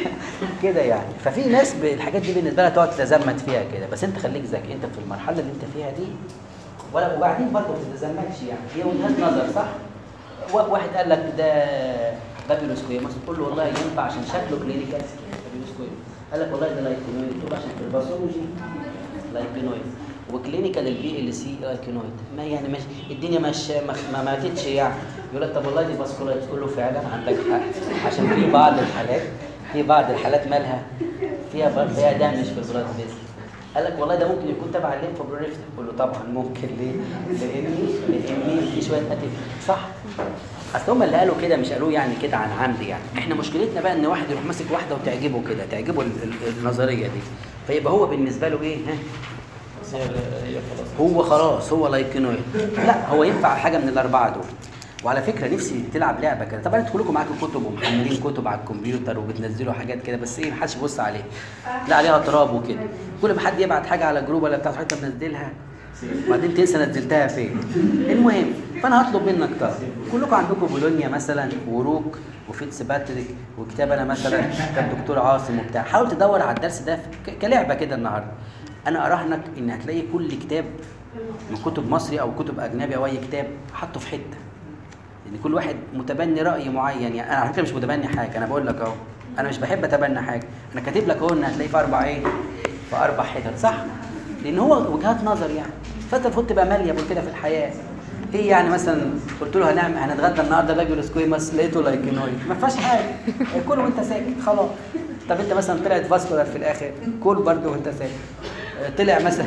كده يعني ففي ناس ب- الحاجات دي بالنسبه لها تقعد تتزمت فيها كده بس انت خليك ذكي انت في المرحله اللي انت فيها دي ولا وبعدين برضه ما تتزمتش يعني هي وجهات نظر صح وا- واحد قال لك ده بابيلوس كويموس تقول له والله ينفع عشان شكله كلينيكال بابيلوس كويموس قال لك والله ده لايكونويد تقول له عشان في الباثولوجي لايكونويد وكلينيكال البي ال سي لايكونويد ما يعني مش الدنيا مش ما, ما ماتتش يعني يقول لك طب والله دي فاسكولايتس تقول له فعلا عندك حق عشان في بعض الحالات في بعض الحالات مالها فيها بر- فيها دامج في البلاد فيسل قال لك والله ده ممكن يكون تبع الليمفوبرونيفت تقول له طبعا ممكن ليه؟ لاني لاني في شويه اتيك صح اصل هم اللي قالوا كده مش قالوه يعني كده عن عمد يعني احنا مشكلتنا بقى ان واحد يروح ماسك واحده وتعجبه كده تعجبه ال- ال- النظريه دي فيبقى هو بالنسبه له ايه ها بس هي هي خلاص هو خلاص هو لايكنويد لا هو ينفع حاجه من الاربعه دول وعلى فكره نفسي تلعب لعبه كده طبعا انتوا كلكم معاكم كتب ومحملين كتب على الكمبيوتر وبتنزلوا حاجات كده بس ايه محدش يبص عليها لا عليها تراب وكده كل ما حد يبعت حاجه على جروب ولا بتاع حته منزلها وبعدين تنسى نزلتها فين المهم فانا هطلب منك طب كلكم عندكم بولونيا مثلا وروك وفيتس باتريك وكتاب انا مثلا كان دكتور عاصم وبتاع حاول تدور على الدرس ده ك- كلعبه كده النهارده انا اراهنك ان هتلاقي كل كتاب من كتب مصري او كتب اجنبي او اي كتاب حطه في حته لان كل واحد متبني راي معين يعني انا على فكره مش متبني حاجه انا بقول لك اهو انا مش بحب اتبنى حاجه انا كاتب لك اهو ان هتلاقيه في اربع ايه في اربع حتت صح لان هو وجهات نظر يعني فانت المفروض تبقى ماليه كده في الحياه ايه يعني مثلا قلت له هنعمل هنتغدى النهارده باجي سكويماس لقيته لايكنويد ما فيهاش حاجه كل وانت ساكت خلاص طب انت مثلا طلعت فاسكولار في الاخر كل برضه وانت ساكت طلع مثلا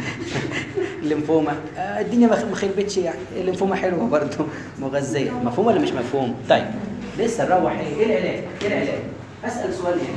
الليمفوما آه، الدنيا ما ما خربتش يعني الليمفوما حلوه برضه مغذيه مفهوم ولا مش مفهوم طيب لسه نروح ايه ايه العلاج ايه العلاج اسال سؤال هنا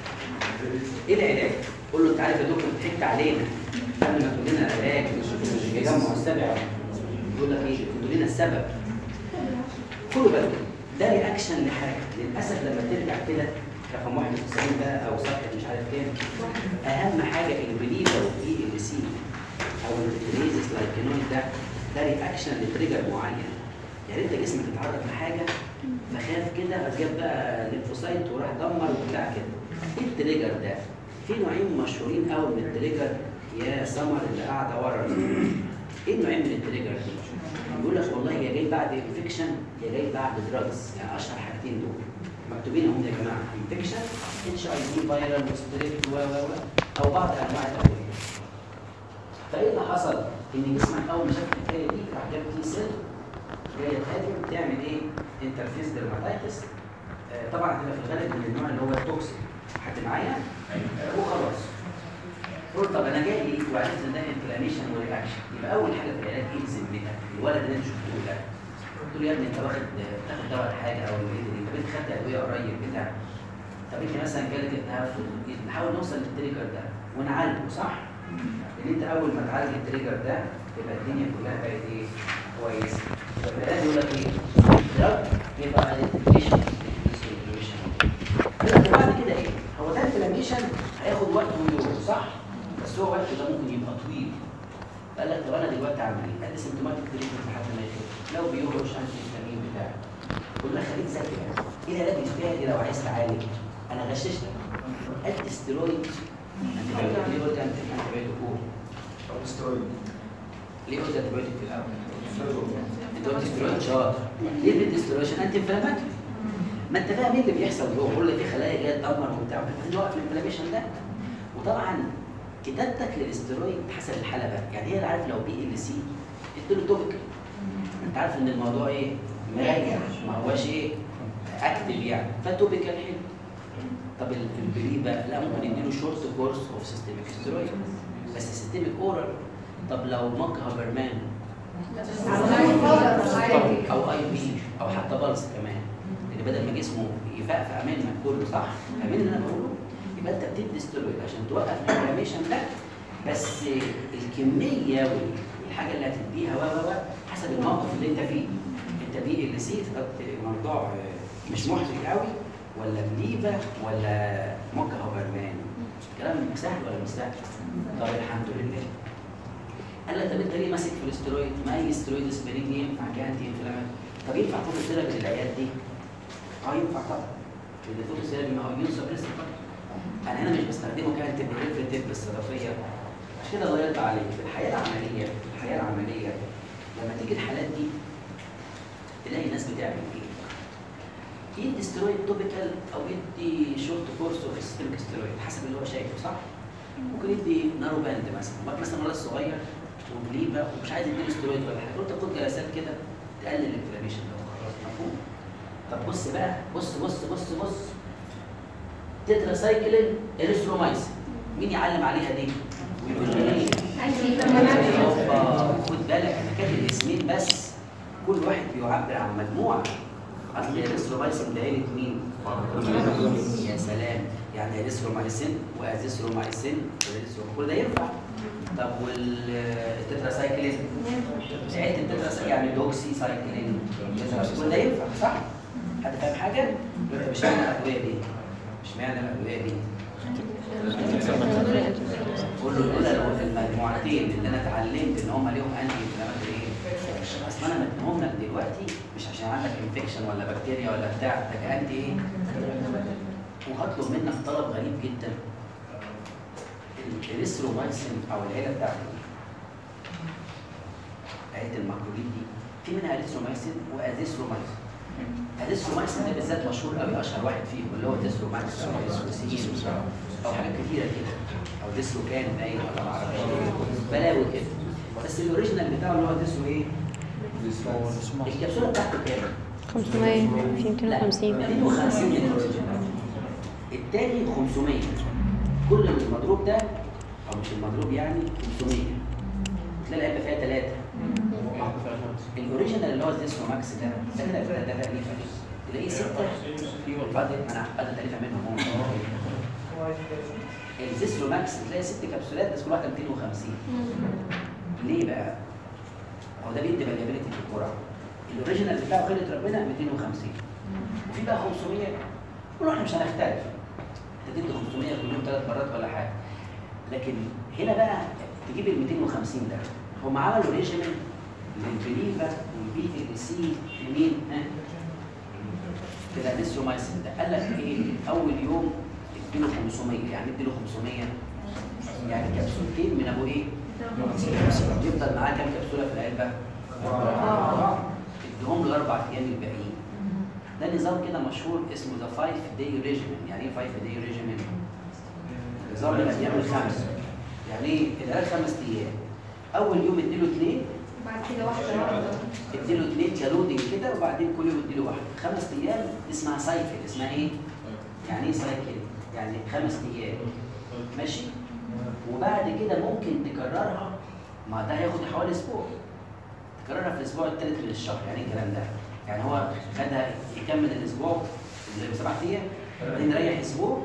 ايه العلاج قول له انت عارف يا دكتور ضحكت علينا قبل ما تقول لنا العلاج مش تجمع السبع يقول لك ايه تقول لنا السبب خدوا بالكم ده رياكشن لحاجه للاسف لما ترجع كده رقم 91 ده او صفحه مش عارف كام اهم حاجه البليفر اي ال سي او الريزس لايكنويد ده ده رياكشن لتريجر معين يعني انت جسمك اتعرض لحاجه فخاف كده جاب بقى ليمفوسايت وراح دمر وبتاع كده ايه التريجر ده؟ في نوعين مشهورين قوي من التريجر يا سمر اللي قاعده ورا دي. ايه النوعين من التريجر دي؟ يقول لك والله يا جاي بعد انفكشن يا جاي بعد دراجز يعني اشهر حاجتين دول مكتوبين هم يا جماعه انفكشن اتش اي في فيرال وستريب و و و او بعض انواع الادويه فايه اللي حصل؟ ان جسمك اول ما شاف الحكايه دي راح جاب تي سيل جايه تهاجم تعمل ايه؟ انترفيس ديرماتايتس آه، طبعا هتبقى في الغالب من النوع اللي هو التوكسيك حد معايا؟ آه، وخلاص قلت طب انا جاي لي وعرفت ان ده انفلاميشن ورياكشن يبقى اول حاجه في العلاج ايه ذمتك؟ الولد اللي انت شفته ده قلت له يا ابني انت واخد بتاخد دواء حاجه او ايه دي طب انت خدت ادويه قريب بتاع طب انت مثلا جالك التهاب في الجلد نحاول نوصل للتريجر ده ونعالجه صح؟ لان انت اول ما تعالج التريجر ده تبقى الدنيا كلها بقت ايه؟ كويسه فالعلاج يقول لك ايه؟ دراج يبقى ايدنتيفيكيشن بعد كده ايه؟ هو ده انفلاميشن هياخد وقت ويوم صح؟ بس هو وقت ده ممكن يبقى طويل قال لك طب انا دلوقتي اعمل ايه؟ قال لي سيمتوماتيك تريتمنت لحد ما يخف لو بيهرش انتي هيستامين بتاعه قلنا خليك ذكي يعني ايه العلاج الفعلي لو عايز تعالج؟ انا غششتك ادي ستيرويد انت بايوتيك ليه قلت انت انت بايوتيك قول سترويد ليه قلت انت بايوتيك في الاول؟ انت قلت ستيرويد شاطر ليه بتدي ستيرويد عشان انتي انفلاماتوري ما انت فاهم ايه اللي بيحصل جوه كل في خلايا جايه تدمر وبتاع فانت نوقف الانفلاميشن ده وطبعا كتابتك للاسترويد حسب الحاله بقى يعني هي اللي عارف لو بي ال سي اديله توبيكال انت عارف ان الموضوع ايه مريح ما هواش ايه اكتف يعني فتوبيكال حلو طب ال- البري بقى لا ممكن نديله شورت كورس اوف سيستميك ستيرويد بس سيستميك اورال طب لو مك هابرمان او اي بي او حتى بلس كمان لان بدل ما جسمه يفقفق منك كله صح فاهمين اللي انا بقوله يبقى انت بتدي ستيرويد عشان توقف الانفلاميشن ده بس الكميه والحاجه اللي هتديها و و و حسب الموقف اللي انت فيه انت بي ال سي موضوع مش محرج قوي ولا بليفا ولا موكا هوبرمان كلام سهل ولا مش سهل؟ طب الحمد لله قال لك طب انت ليه ماسك في الاسترويد؟ ما اي استرويد اسبرين ينفع كانتي انفلاماتوري طب ينفع فوتوثيرابي للعيال دي؟ اه ينفع طبعا لان الفوتوثيرابي ما هو يون سبريسيف انا هنا مش بستخدمه كانتيب ريفليتيف بالصدفيه عشان كده الله يرضى عليك في الحياه العمليه في الحياه العمليه لما تيجي الحالات دي تلاقي الناس بتعمل ايه؟ يدي ستيرويد توبيكال او يدي شورت كورس اوف سيستميك ستيرويد حسب اللي هو شايفه صح؟ ممكن يدي نارو باند مثلا مرات مثلا ولد صغير وبليبه ومش عايز يديله ستيرويد ولا حاجه قلت خد جلسات كده تقلل الانفلاميشن ده وخلاص مفهوم؟ طب بص بقى بص بص بص بص تترا سايكلين اريثرومايسين مين يعلم عليها دي؟ ويقول لي ايه؟ أوبا، خد بالك انا كاتب اسمين بس كل واحد بيعبر عن مجموعه اصل اريثرومايسين ده عيله مين؟ يا سلام يعني اريثرومايسين وازيثرومايسين وازيثروم- كل ده ينفع طب والتتراسايكلين عيله التتراسايكلين يعني دوكسي سايكلين كل ده ينفع صح؟ حد فاهم حاجه؟ يقول لك مش معنى الادويه دي مش معنى الادويه دي قول له دول لو المجموعتين اللي انا اتعلمت ان هم ليهم انتي انفلاماتوري ايه؟ اصل انا مديهم لك دلوقتي مش عشان عندك انفكشن ولا بكتيريا ولا بتاع ده كانتي ايه؟ وهطلب منك طلب غريب جدا الاريثرومايسين او العيله بتاعتي عيله المكروبين دي في منها اريثرومايسين وازيثرومايسين ازيثرومايسين ده بالذات مشهور قوي اشهر واحد فيهم اللي هو ديثرومايسين او ديثروسين او حاجات كتيره كده او ديثرو كان باين ولا ما اعرفش إيه. بلاوي كده بس الاوريجينال بتاعه اللي هو ديثرو ايه؟ الكبسوله بتاعته كام؟ 500 في لا 250 250 الاوريجينال التاني 500 كل المضروب ده او مش المضروب يعني 500 تلاقي العلبه فيها ثلاثه الاوريجينال اللي هو الديسكو ماكس ده ده كده ده ده تأليفة تلاقيه ستة بعد انا بعد تأليفة منهم هو الزيسرو ماكس تلاقي ست كبسولات بس كل واحده 250 ليه بقى؟ هو ده بيدي فاليابيلتي في الجرعه الاوريجينال بتاعه خيرة ربنا 250 وفي بقى 500 كل واحد مش هنختلف انت تدي 500 كل يوم ثلاث مرات ولا حاجه لكن هنا بقى تجيب ال 250 ده هم عملوا ريجيمنت للبليفا والبي ال سي في مين؟ ها؟ في الانسترومايسين ده قال لك ايه؟ اول يوم اديله 500 يعني اديله 500 يعني كبسولتين من ابو ايه؟ يفضل معاه كام كبسوله في العلبه؟ اديهم له الاربع ايام الباقيين ده نظام كده مشهور اسمه ذا فايف داي ريجيمن يعني ايه فايف داي ريجيمن؟ نظام الايام الخمس يعني ايه؟ العلاج خمس ايام اول يوم اديله اثنين بعد كده واحدة واحدة اديله اثنين كالودنج كده وبعدين كل يوم اديله واحد خمس ايام اسمها سايكل اسمها ايه؟ يعني ايه سايكل؟ يعني خمس ايام ماشي؟ وبعد كده ممكن تكررها ما ده هياخد حوالي اسبوع تكررها في الاسبوع الثالث من الشهر يعني ايه الكلام ده؟ يعني هو خدها يكمل الاسبوع اللي سبع ايام بعدين يريح اسبوع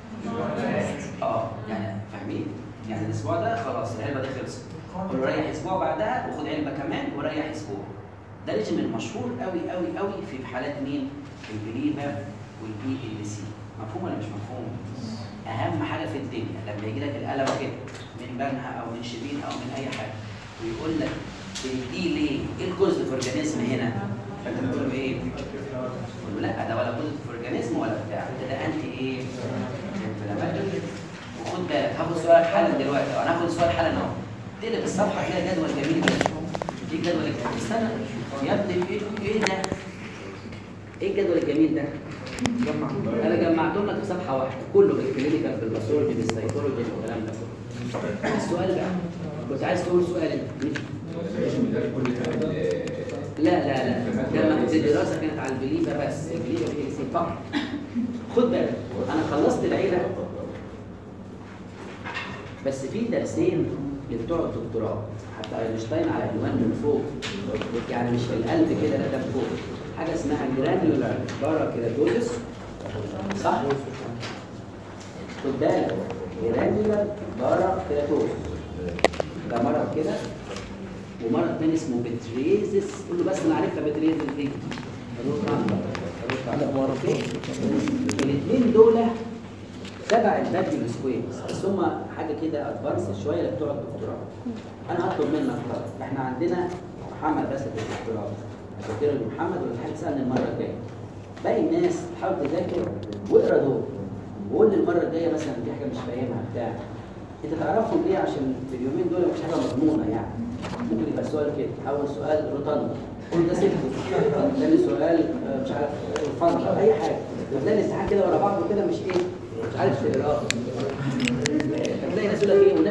اه يعني فاهمين؟ يعني الاسبوع ده خلاص العلبه دي خلصت قول له ريح اسبوع بعدها وخد علبه كمان وريح اسبوع ده ريجيم مشهور قوي قوي قوي في حالات مين؟ البليفا والبي ال سي مفهوم ولا مش مفهوم؟ اهم حاجه في الدنيا لما يجي لك القلم كده من بنها او من شبين او من اي حاجه ويقول لك دي ليه؟ ايه الكوزد في اورجانيزم هنا؟ فانت بتقول له ايه؟ تقول له لا ده ولا كوزد في اورجانيزم ولا بتاع ده ده انتي ايه؟ انفلاماتوري وخد بالك هاخد سؤال حالا دلوقتي او هناخد سؤال حالا اهو تقلب الصفحه كده جدول جميل جدا ايه الجدول الجميل استنى يا ابني ايه ايه ده؟ ايه الجدول الجميل ده؟ انا جمعتهم لك في صفحه واحده كله بالكلينيكال بالباثولوجي بالسيكولوجي والكلام ده كله السؤال بقى كنت عايز تقول سؤال انت لا لا لا ده ما- دي دراسه كانت على البليفه بس البليفه في سي فقط خد بالك انا خلصت العيله بس في درسين بتوع الدكتوراه حتى اينشتاين على عنوان من فوق يعني مش في القلب كده لا ده من فوق حاجه اسمها جرانيولار باراكيراتوزس صح؟ خد بالك جرانيولار باراكيراتوزس ده مرض كده ومرض تاني اسمه بتريزس قول له بس انا عارفها بتريزس دي الاثنين دول تبع البادي سكويرز بس هم حاجه كده ادفانس شويه لبتوع الدكتوراه انا هطلب منك طلب احنا عندنا محمد بس في الدكتوراه مذكره لمحمد والامتحان تسالني المره الجايه باقي الناس تحاول تذاكر واقرا دول وقول لي المره الجايه مثلا في حاجه مش فاهمها بتاع انت تعرفهم ليه عشان في اليومين دول مفيش حاجه مضمونه يعني ممكن يبقى السؤال كده اول سؤال روتانا قول ده سيفتي ثاني سؤال آه، مش عارف فانكشن اي حاجه فتلاقي الامتحان كده ورا بعضه كده مش ايه مش عارف تقراه هتلاقي ناس يقول لك ايه